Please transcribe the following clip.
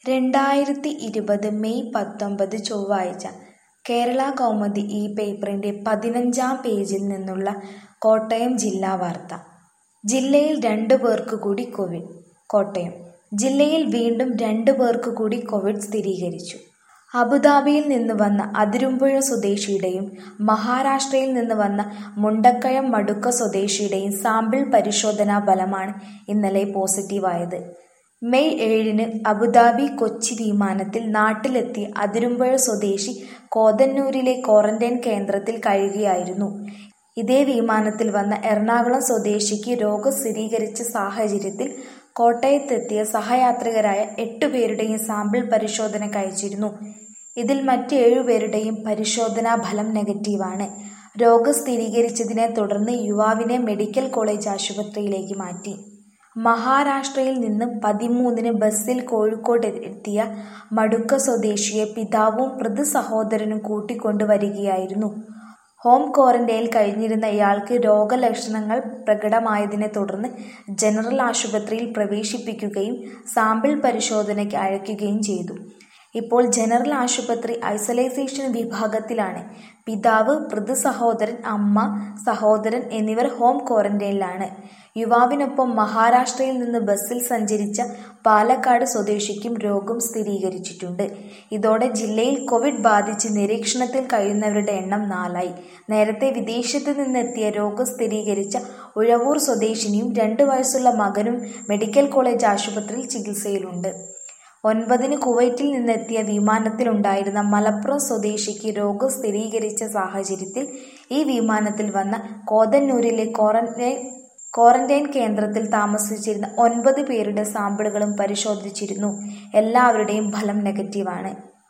രണ്ടായിരത്തി ഇരുപത് മെയ് പത്തൊമ്പത് ചൊവ്വാഴ്ച കേരള കൗമുദി ഈ പേപ്പറിന്റെ പതിനഞ്ചാം പേജിൽ നിന്നുള്ള കോട്ടയം ജില്ലാ വാർത്ത ജില്ലയിൽ രണ്ടു പേർക്ക് കൂടി കോവിഡ് കോട്ടയം ജില്ലയിൽ വീണ്ടും രണ്ടു പേർക്ക് കൂടി കോവിഡ് സ്ഥിരീകരിച്ചു അബുദാബിയിൽ നിന്ന് വന്ന അതിരുമ്പുഴ സ്വദേശിയുടെയും മഹാരാഷ്ട്രയിൽ നിന്ന് വന്ന മുണ്ടക്കയം മടുക്ക സ്വദേശിയുടെയും സാമ്പിൾ പരിശോധനാ ഫലമാണ് ഇന്നലെ പോസിറ്റീവായത് മെയ് ഏഴിന് അബുദാബി കൊച്ചി വിമാനത്തിൽ നാട്ടിലെത്തിയ അതിരുമ്പുഴ സ്വദേശി കോതന്നൂരിലെ ക്വാറന്റൈൻ കേന്ദ്രത്തിൽ കഴിയുകയായിരുന്നു ഇതേ വിമാനത്തിൽ വന്ന എറണാകുളം സ്വദേശിക്ക് രോഗം സ്ഥിരീകരിച്ച സാഹചര്യത്തിൽ കോട്ടയത്തെത്തിയ സഹയാത്രികരായ എട്ടുപേരുടെയും സാമ്പിൾ പരിശോധനയ്ക്ക് അയച്ചിരുന്നു ഇതിൽ മറ്റ് ഏഴുപേരുടെയും പരിശോധനാ ഫലം നെഗറ്റീവാണ് രോഗം സ്ഥിരീകരിച്ചതിനെ തുടർന്ന് യുവാവിനെ മെഡിക്കൽ കോളേജ് ആശുപത്രിയിലേക്ക് മാറ്റി മഹാരാഷ്ട്രയിൽ നിന്ന് പതിമൂന്നിന് ബസ്സിൽ കോഴിക്കോട് എത്തിയ മടുക്ക സ്വദേശിയെ പിതാവും പ്രതി സഹോദരനും കൂട്ടിക്കൊണ്ടുവരികയായിരുന്നു ഹോം ക്വാറന്റൈനിൽ കഴിഞ്ഞിരുന്ന ഇയാൾക്ക് രോഗലക്ഷണങ്ങൾ പ്രകടമായതിനെ തുടർന്ന് ജനറൽ ആശുപത്രിയിൽ പ്രവേശിപ്പിക്കുകയും സാമ്പിൾ പരിശോധനയ്ക്ക് അയക്കുകയും ചെയ്തു ഇപ്പോൾ ജനറൽ ആശുപത്രി ഐസൊലേഷൻ വിഭാഗത്തിലാണ് പിതാവ് പ്രതി സഹോദരൻ അമ്മ സഹോദരൻ എന്നിവർ ഹോം ക്വാറന്റൈനിലാണ് യുവാവിനൊപ്പം മഹാരാഷ്ട്രയിൽ നിന്ന് ബസ്സിൽ സഞ്ചരിച്ച പാലക്കാട് സ്വദേശിക്കും രോഗം സ്ഥിരീകരിച്ചിട്ടുണ്ട് ഇതോടെ ജില്ലയിൽ കോവിഡ് ബാധിച്ച് നിരീക്ഷണത്തിൽ കഴിയുന്നവരുടെ എണ്ണം നാലായി നേരത്തെ വിദേശത്ത് നിന്നെത്തിയ രോഗം സ്ഥിരീകരിച്ച ഉഴവൂർ സ്വദേശിനിയും രണ്ടു വയസ്സുള്ള മകനും മെഡിക്കൽ കോളേജ് ആശുപത്രിയിൽ ചികിത്സയിലുണ്ട് ഒൻപതിന് കുവൈറ്റിൽ നിന്നെത്തിയ വിമാനത്തിലുണ്ടായിരുന്ന മലപ്പുറം സ്വദേശിക്ക് രോഗം സ്ഥിരീകരിച്ച സാഹചര്യത്തിൽ ഈ വിമാനത്തിൽ വന്ന കോതന്നൂരിലെ ക്വാറന്റൈൻ ക്വാറന്റൈൻ കേന്ദ്രത്തിൽ താമസിച്ചിരുന്ന ഒൻപത് പേരുടെ സാമ്പിളുകളും പരിശോധിച്ചിരുന്നു എല്ലാവരുടെയും ഫലം നെഗറ്റീവാണ്